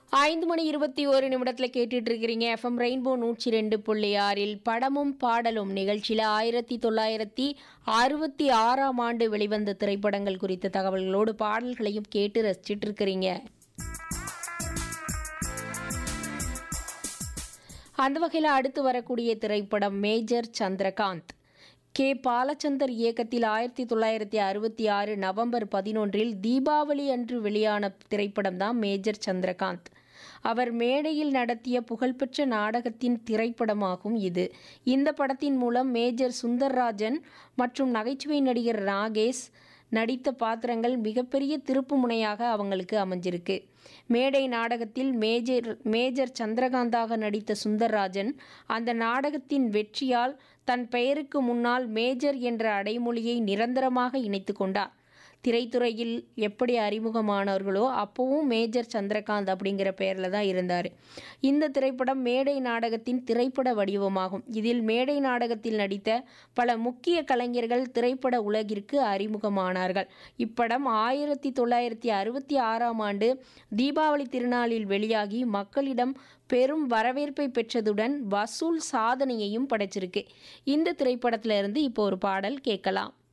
ஐந்து மணி இருபத்தி ஒரு நிமிடத்தில் கேட்டுட்டு இருக்கிறீங்க எஃப்எம் ரெயின்போ நூற்றி ரெண்டு புள்ளி ஆறில் படமும் பாடலும் நிகழ்ச்சியில் ஆயிரத்தி தொள்ளாயிரத்தி அறுபத்தி ஆறாம் ஆண்டு வெளிவந்த திரைப்படங்கள் குறித்த தகவல்களோடு பாடல்களையும் கேட்டு ரசிச்சிட்டு இருக்கிறீங்க அந்த வகையில் அடுத்து வரக்கூடிய திரைப்படம் மேஜர் சந்திரகாந்த் கே பாலச்சந்தர் இயக்கத்தில் ஆயிரத்தி தொள்ளாயிரத்தி அறுபத்தி ஆறு நவம்பர் பதினொன்றில் தீபாவளி அன்று வெளியான திரைப்படம் தான் மேஜர் சந்திரகாந்த் அவர் மேடையில் நடத்திய புகழ்பெற்ற நாடகத்தின் திரைப்படமாகும் இது இந்த படத்தின் மூலம் மேஜர் சுந்தர்ராஜன் மற்றும் நகைச்சுவை நடிகர் நாகேஷ் நடித்த பாத்திரங்கள் மிகப்பெரிய திருப்பு முனையாக அவங்களுக்கு அமைஞ்சிருக்கு மேடை நாடகத்தில் மேஜர் மேஜர் சந்திரகாந்தாக நடித்த சுந்தர்ராஜன் அந்த நாடகத்தின் வெற்றியால் தன் பெயருக்கு முன்னால் மேஜர் என்ற அடைமொழியை நிரந்தரமாக இணைத்து கொண்டார் திரைத்துறையில் எப்படி அறிமுகமானவர்களோ அப்போவும் மேஜர் சந்திரகாந்த் அப்படிங்கிற பெயரில் தான் இருந்தார் இந்த திரைப்படம் மேடை நாடகத்தின் திரைப்பட வடிவமாகும் இதில் மேடை நாடகத்தில் நடித்த பல முக்கிய கலைஞர்கள் திரைப்பட உலகிற்கு அறிமுகமானார்கள் இப்படம் ஆயிரத்தி தொள்ளாயிரத்தி அறுபத்தி ஆறாம் ஆண்டு தீபாவளி திருநாளில் வெளியாகி மக்களிடம் பெரும் வரவேற்பை பெற்றதுடன் வசூல் சாதனையையும் படைச்சிருக்கு இந்த திரைப்படத்திலிருந்து இப்போ ஒரு பாடல் கேட்கலாம்